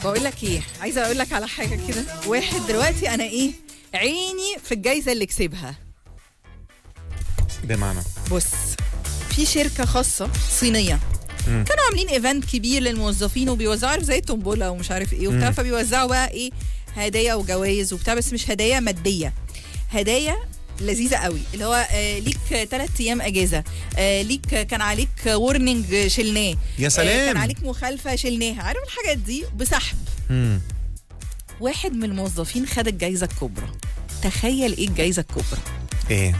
بقول لك ايه عايزه اقول لك على حاجه كده واحد دلوقتي انا ايه عيني في الجايزه اللي كسبها بمعنى بص في شركه خاصه صينيه مم. كانوا عاملين ايفنت كبير للموظفين وبيوزعوا عارف زي التومبولا ومش عارف ايه وبتاع مم. فبيوزعوا بقى ايه هدايا وجوائز وبتاع بس مش هدايا ماديه هدايا لذيذه قوي اللي هو آه ليك ثلاث ايام اجازه آه ليك كان عليك وورنينج شلناه يا آه سلام كان عليك مخالفه شلناها عارف الحاجات دي بسحب مم. واحد من الموظفين خد الجايزه الكبرى تخيل ايه الجايزه الكبرى ايه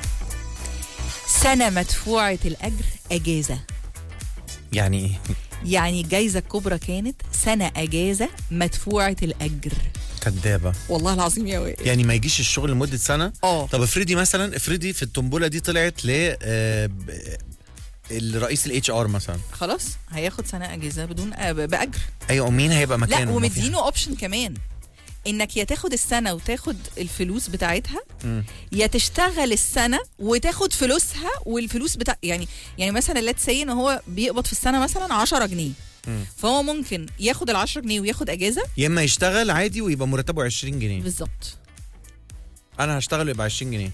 سنه مدفوعه الاجر اجازه يعني ايه يعني الجايزه الكبرى كانت سنه اجازه مدفوعه الاجر كدابه والله العظيم يا وائل يعني ما يجيش الشغل لمده سنه اه طب افرضي مثلا افرضي في التنبوله دي طلعت ل آه، ب- الرئيس الاتش ار مثلا خلاص هياخد سنه اجازه بدون آه، ب- باجر ايوه مين هيبقى لا مكانه ما في- ومدينه اوبشن كمان انك يا تاخد السنه وتاخد الفلوس بتاعتها مم. يا تشتغل السنه وتاخد فلوسها والفلوس بتاع يعني يعني مثلا لا سي ان هو بيقبض في السنه مثلا 10 جنيه مم. فهو ممكن ياخد ال 10 جنيه وياخد اجازه يا اما يشتغل عادي ويبقى مرتبه 20 جنيه بالظبط انا هشتغل ويبقى 20 جنيه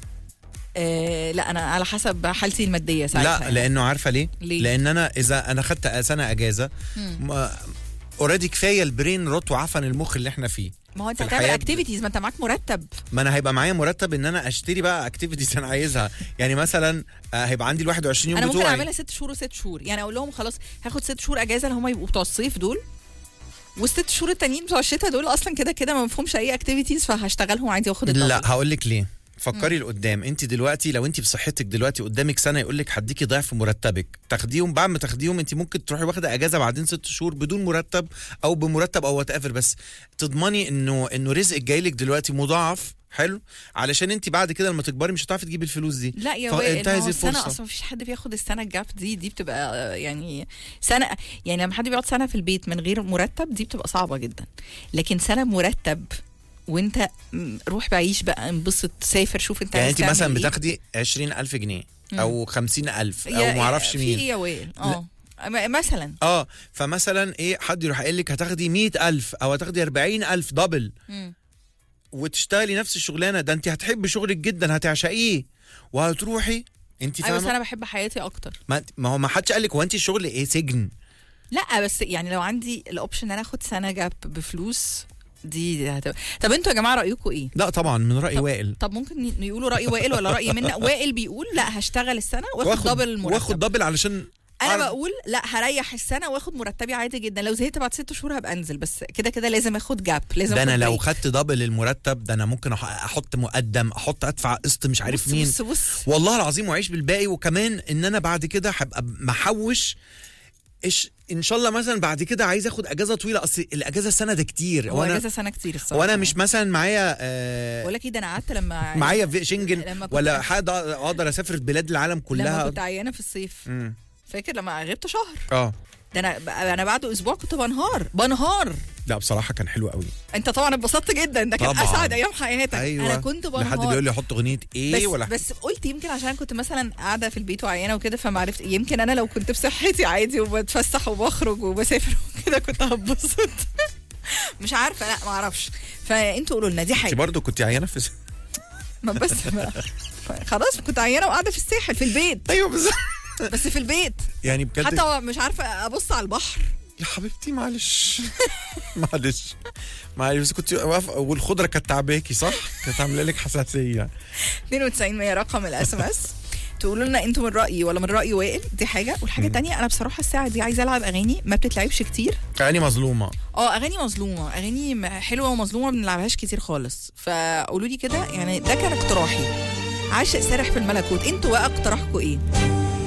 آه لا انا على حسب حالتي الماديه ساعتها لا لانه عارفه ليه؟ ليه؟ لان انا اذا انا خدت سنه اجازه مم. اوريدي كفايه البرين روت وعفن المخ اللي احنا فيه ما هو انت في هتعمل الحياة اكتيفيتيز ما انت معاك مرتب ما انا هيبقى معايا مرتب ان انا اشتري بقى اكتيفيتيز انا عايزها يعني مثلا آه، هيبقى عندي ال 21 يوم انا ممكن بتوعي اعملها ست شهور وست شهور يعني اقول لهم خلاص هاخد ست شهور اجازه اللي هم يبقوا بتوع الصيف دول والست شهور التانيين بتوع الشتاء دول اصلا كده كده ما مفهومش اي اكتيفيتيز فهشتغلهم عادي واخد لا الدبل. هقول لك ليه فكري لقدام انت دلوقتي لو انت بصحتك دلوقتي قدامك سنه يقول لك هديكي ضعف مرتبك تاخديهم بعد ما تاخديهم انت ممكن تروحي واخده اجازه بعدين ست شهور بدون مرتب او بمرتب او وات بس تضمني انه انه رزقك جاي لك دلوقتي مضاعف حلو علشان انت بعد كده لما تكبري مش هتعرفي تجيبي الفلوس دي لا يا وائل ما فانتهز هو السنه الفرصة. اصلا مفيش حد بياخد السنه الجاب دي دي بتبقى آه، يعني سنه يعني لما حد بيقعد سنه في البيت من غير مرتب دي بتبقى صعبه جدا لكن سنه مرتب وانت م، روح بعيش بقى انبسط سافر شوف انت يعني عايز انت مثلا تعمل إيه. بتاخدي 20000 جنيه مم. او 50000 او يا- ما اعرفش في مين ايه يا وائل اه م- مثلا اه فمثلا ايه حد يروح قايل لك هتاخدي 100000 او هتاخدي 40000 دبل مم. وتشتغلي نفس الشغلانه ده انت هتحبي شغلك جدا هتعشقيه وهتروحي انت ايوه بس فاهمه انا بحب حياتي اكتر ما, ما هو ما حدش قال لك هو انت الشغل ايه سجن لا بس يعني لو عندي الاوبشن ان انا اخد سنه جاب بفلوس دي هتبقى طب انتوا يا جماعه رايكم ايه لا طبعا من راي طب- وائل طب ممكن ي- يقولوا راي وائل ولا راي منا وائل بيقول لا هشتغل السنه واخد دبل المرتب واخد دبل علشان انا أعرف- بقول لا هريح السنه واخد مرتبي عادي جدا لو زهقت بعد ست شهور هبقى انزل بس كده كده لازم اخد جاب لازم ده انا آخد لو بريك. خدت دبل المرتب ده انا ممكن أح- احط مقدم احط ادفع قسط مش عارف بص مين بص بص والله العظيم واعيش بالباقي وكمان ان انا بعد كده هبقى محوش إيش ان شاء الله مثلا بعد كده عايز اخد اجازه طويله اصل الاجازه السنه ده كتير هو وانا اجازه سنه كتير الصراحه وانا مش مثلا معايا آه بقول لك ايه ده انا قعدت لما معايا في شنجن لما كنت- ولا حاجه اقدر اسافر بلاد العالم لما كلها كنت عيانه في الصيف مم. فاكر لما غبت شهر اه ده انا انا بعد اسبوع كنت بنهار بنهار لا بصراحه كان حلو قوي انت طبعا اتبسطت جدا ده كان طبعاً. اسعد ايام حياتك ايوه انا كنت بنهار لحد بيقول لي حط اغنيه ايه بس ولا بس قلت يمكن عشان كنت مثلا قاعده في البيت وعيانه وكده فما عرفت يمكن انا لو كنت بصحتي عادي وبتفسح وبخرج وبسافر وكده كنت هتبسط مش عارفه لا ما اعرفش فانتوا قولوا لنا دي انت حاجه برضه كنت عيانه في ما بس ما خلاص كنت عيانه وقاعده في الساحل في البيت ايوه بالظبط بس في البيت يعني بجد حتى مش عارفه ابص على البحر يا حبيبتي معلش معلش معلش بس كنت واقفه والخضره كانت تعباكي صح؟ كانت عامله لك حساسيه 92 100 رقم الاس ام اس تقولوا لنا انتوا من رايي ولا من راي وائل دي حاجه والحاجه الثانيه انا بصراحه الساعه دي عايزه العب اغاني ما بتتلعبش كتير يعني مظلومه اه اغاني مظلومه اغاني م- حلوه ومظلومه ما بنلعبهاش كتير خالص فقولوا لي كده يعني ده كان اقتراحي عاشق سارح في الملكوت انتوا بقى اقتراحكم ايه